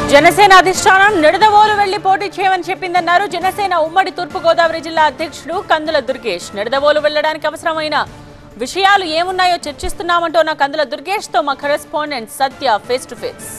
జనసేన అధిష్టానం నిడదవోలు వెళ్లి పోటీ చేయమని చెప్పిందన్నారు జనసేన ఉమ్మడి తూర్పు గోదావరి జిల్లా అధ్యక్షుడు కందుల దుర్గేష్ నిడదవోలు వెళ్లడానికి అవసరమైన విషయాలు ఏమున్నాయో చర్చిస్తున్నామంటోన్న కందుల దుర్గేష్ తో మా correspondent Satya face to face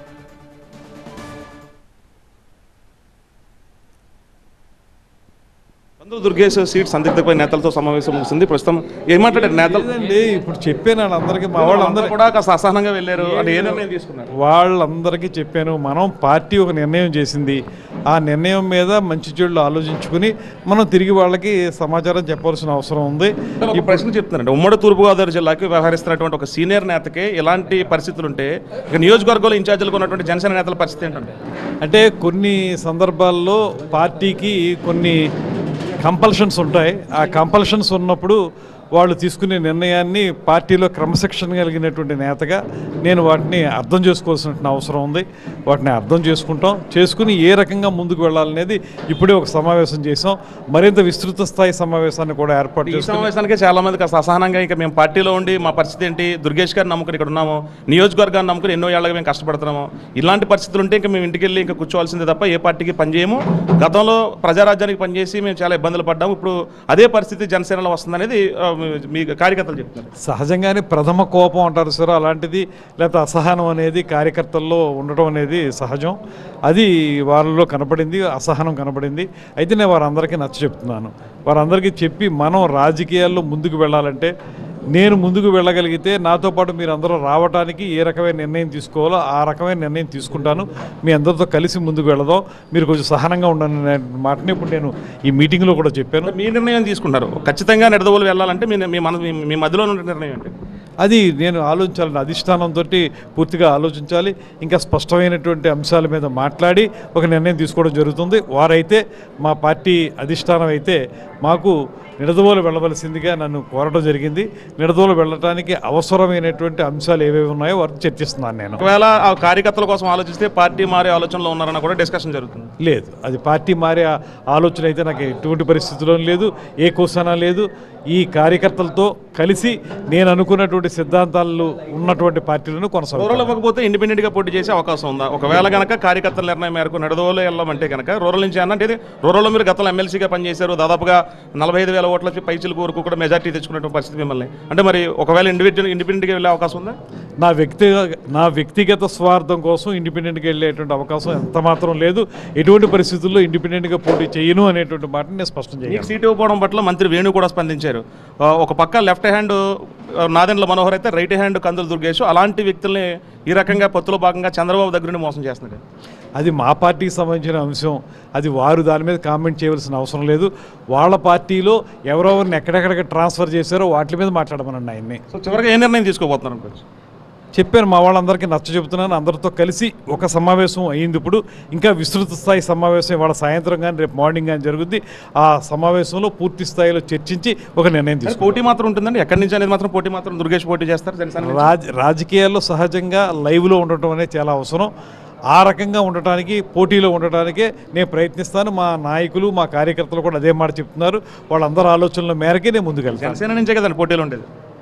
Kandula Durgesh seat సందిగ్ధపై నేతలతో సమావేశం ముగిసింది ప్రస్తుతం ఏం మాట్లాడారు నేతలు లేదండి ఇప్పుడు చెప్పాను వాళ్ళందరికీ మా వాళ్ళందరూ వాళ్ళందరూ కూడా కాస్త అసహనంగా వెళ్ళారు అంటే ఏ నిర్ణయం తీసుకున్నారు వాళ్ళందరికీ చెప్పాను మనం పార్టీ ఒక నిర్ణయం చేసింది ఆ నిర్ణయం మీద మంచి చెడులు ఆలోచించుకుని మనం తిరిగి వాళ్ళకి సమాచారం చెప్పాల్సిన అవసరం ఉంది ఒక ప్రశ్న చెప్తున్నారండి ఉమ్మడి తూర్పుగోదావరి జిల్లాకి వ్యవహరిస్తున్నటువంటి ఒక సీనియర్ నేతకి ఎలాంటి పరిస్థితులు ఉంటే ఇక నియోజకవర్గంలో ఇన్ఛార్జీలుగా ఉన్నటువంటి జనసేన నేతల పరిస్థితి ఏంటంటే అంటే కొన్ని సందర్భాల్లో పార్టీకి కొన్ని కంపల్షన్స్ ఉంటాయి ఆ కంపల్షన్స్ ఉన్నప్పుడు వాళ్ళు తీసుకునే నిర్ణయాన్ని పార్టీలో క్రమశిక్షణ కలిగినటువంటి నేతగా నేను వాటిని అర్థం చేసుకోవాల్సిన అవసరం ఉంది వాటిని అర్థం చేసుకుంటాం చేసుకుని ఏ రకంగా ముందుకు వెళ్ళాలనేది ఇప్పుడే ఒక సమావేశం చేసాం మరింత విస్తృత స్థాయి సమావేశాన్ని కూడా ఏర్పాటు ఈ చేసుకుని సమావేశానికి చాలా మంది కాస్త అసహనంగా ఇక మేము పార్టీలో ఉండి మా పరిస్థితి ఏంటి దుర్గేష్ గారిని నమ్ముకుని ఇక్కడ ఉన్నాము నియోజకవర్గాన్ని నమ్ముకుని ఎన్నో ఏళ్ళగా మేము కష్టపడుతున్నాము ఇలాంటి పరిస్థితులు ఉంటే ఇంకా మేము ఇంటికి వెళ్ళి ఇంకా కూర్చోవాల్సిందే తప్ప ఏ పార్టీకి పనిచేయము గతంలో ప్రజారాజ్యానికి పనిచేసి మేము చాలా ఇబ్బందులు పడ్డాము ఇప్పుడు అదే పరిస్థితి జనసేనలో వస్తుందనేది ఆ, మీ కార్యకర్తలు చెప్తున్నారు సహజంగానే ప్రథమ కోపం అంటారు సార్ అలాంటిది లేకపోతే అసహనం అనేది కార్యకర్తల్లో ఉండటం అనేది సహజం అది వాళ్ళలో కనపడింది అసహనం కనపడింది అయితే నేను వారందరికీ నచ్చ చెప్తున్నాను వారందరికీ చెప్పి మనం రాజకీయాల్లో ముందుకు వెళ్ళాలంటే నేను ముందుకు వెళ్ళగలిగితే నాతో పాటు మీరు అందరూ రావడానికి ఏ రకమైన నిర్ణయం తీసుకోవాలో ఆ రకమైన నిర్ణయం తీసుకుంటాను మీ అందరితో కలిసి ముందుకు వెళదాం మీరు కొంచెం సహనంగా ఉండని మాటని ఇప్పుడు నేను ఈ మీటింగ్లో కూడా చెప్పాను మీ నిర్ణయం తీసుకుంటారు ఖచ్చితంగా నిడదవోలు వెళ్ళాలంటే మీ మీ మన మీ- మీ మధ్యలో ఉన్న నిర్ణయం ఏంటి అది నేను ఆలోచించాలని అధిష్టానంతో పూర్తిగా ఆలోచించాలి ఇంకా స్పష్టమైనటువంటి అంశాల మీద మాట్లాడి ఒక నిర్ణయం తీసుకోవడం జరుగుతుంది వారైతే మా పార్టీ అధిష్టానం అయితే మాకు నిడదవోలు వెళ్ళవలసిందిగా నన్ను కోరడం జరిగింది నిడదవోలు వెళ్ళటానికి అవసరమైనటువంటి అంశాలు ఏవేవి ఉన్నాయో వారితో చర్చిస్తున్నాను నేను ఒకవేళ ఆ కార్యకర్తల కోసం ఆలోచిస్తే పార్టీ మారే ఆలోచనలో ఉన్నారన్న కూడా డిస్కషన్ జరుగుతుంది లేదు అది పార్టీ మారే ఆ- ఆలోచన అయితే నాకు ఎటువంటి పరిస్థితుల్లో లేదు ఏ కోసనా లేదు ఈ కార్యకర్తలతో కలిసి నేను అనుకున్నటువంటి సిద్ధాంతాలు ఉన్నటువంటి పార్టీలను కొనసాగుతాను రూరల్ ఇవ్వకపోతే ఇండిపెండెంట్ గా పోటీ చేసే అవకాశం ఉందా ఒకవేళ గనక కార్యకర్తల నిర్ణయం మేరకు నడదోలో వెళ్ళమంటే కనుక రూరల్ నుంచి అన్న అంటే రూరల్లో మీరు గతంలో ఎమ్మెల్సీగా పనిచేశారు దాదాపుగా నలభై ఐదు వేల ఓట్ల పైచిల వరకు కూడా మెజార్టీ తెచ్చుకున్నటువంటి పరిస్థితి మిమ్మల్ని అంటే మరి ఒకవేళ ఇండివిజువల్ ఇండిపెండెంట్గా వెళ్ళే అవకాశం ఉందా నా వ్యక్తిగ నా వ్యక్తిగత స్వార్థం కోసం ఇండిపెండెంట్గా వెళ్ళేటువంటి అవకాశం ఎంత మాత్రం లేదు ఎటువంటి పరిస్థితుల్లో ఇండిపెండెంట్గా పోటీ చేయను అనేటువంటి మాటని నేను స్పష్టం మీకు చేయాలి సీట్ ఇవ్వకపోవడం పట్ల మంత్రి వేణు కూడా స్పందించారు ఆ, ఒక పక్క లెఫ్ట్ హ్యాండ్ ఆ, నాదెండ్ల మనోహర్ అయితే రైట్ హ్యాండ్ కందులు దుర్గేష్ అలాంటి వ్యక్తుల్ని ఈ రకంగా పొత్తులో భాగంగా చంద్రబాబు దగ్గర నుండి మోసం చేస్తున్నాడు అది మా పార్టీకి సంబంధించిన అంశం అది వారు దాని మీద కామెంట్ చేయవలసిన అవసరం లేదు వాళ్ళ పార్టీలో ఎవరెవరిని ఎక్కడెక్కడికి ట్రాన్స్ఫర్ చేశారో వాటి మీద మాట్లాడమనండి ఆయన్ని సో చివరిగా ఏ నిర్ణయం తీసుకోబోతున్నారు అనుకోవచ్చు చెప్పాను మా వాళ్ళందరికీ నచ్చ చెబుతున్నాను అందరితో కలిసి ఒక సమావేశం అయ్యింది ఇప్పుడు ఇంకా విస్తృత స్థాయి సమావేశం ఇవాళ సాయంత్రం కానీ రేపు మార్నింగ్ కానీ జరుగుద్ది ఆ సమావేశంలో పూర్తి స్థాయిలో చర్చించి ఒక నిర్ణయం కానీ తీసుకుంటాం పోటీ మాత్రం ఉంటుందండి ఎక్కడి నుంచి అనేది మాత్రం పోటీ మాత్రం దుర్గేష్ పోటీ చేస్తారు జనసేన నుంచి? రాజ రాజకీయాల్లో సహజంగా లైవ్లో ఉండటం అనేది చాలా అవసరం ఆ రకంగా ఉండటానికి పోటీలో ఉండటానికే నేను ప్రయత్నిస్తాను మా నాయకులు మా కార్యకర్తలు కూడా అదే మాట చెప్తున్నారు వాళ్ళందరి ఆలోచనల మేరకే నేను ముందుకెళ్తాను జనసేన నుంచే కదండి పోటీలో ఉండేది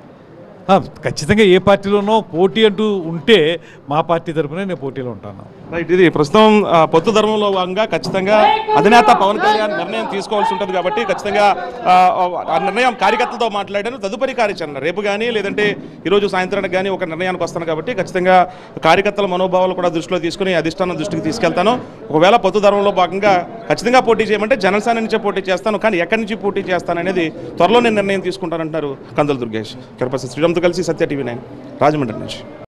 ఆ, ఖచ్చితంగా ఏ పార్టీలోనో పోటీ అంటూ ఉంటే మా పార్టీ తరపునే నేను పోటీలో ఉంటాను రైట్ ఇది ప్రస్తుతం ఆ, పొత్తు ధర్మంలో భాగంగా ఖచ్చితంగా అధినేత పవన్ కళ్యాణ్ నిర్ణయం తీసుకోవాల్సి ఉంటుంది కాబట్టి ఖచ్చితంగా ఆ, ఆ నిర్ణయం కార్యకర్తలతో మాట్లాడాను తదుపరి కార్యాచరణ రేపు కానీ లేదంటే ఈరోజు సాయంత్రానికి కానీ ఒక నిర్ణయానికి వస్తాను కాబట్టి ఖచ్చితంగా కార్యకర్తల మనోభావాలు కూడా దృష్టిలో తీసుకుని అధిష్టానం దృష్టికి తీసుకెళ్తాను ఒకవేళ పొత్తు ధర్మంలో భాగంగా ఖచ్చితంగా పోటీ చేయమంటే జనసేన నుంచే పోటీ చేస్తాను కానీ ఎక్కడి నుంచి పోటీ చేస్తాను అనేది త్వరలో నేను నిర్ణయం తీసుకుంటానంటున్నారు కందుల దుర్గేష్ కెరపర్సన్ శ్రీరామ్తో కలిసి సత్య టీవీ నైన్ రాజమండ్రి నుంచి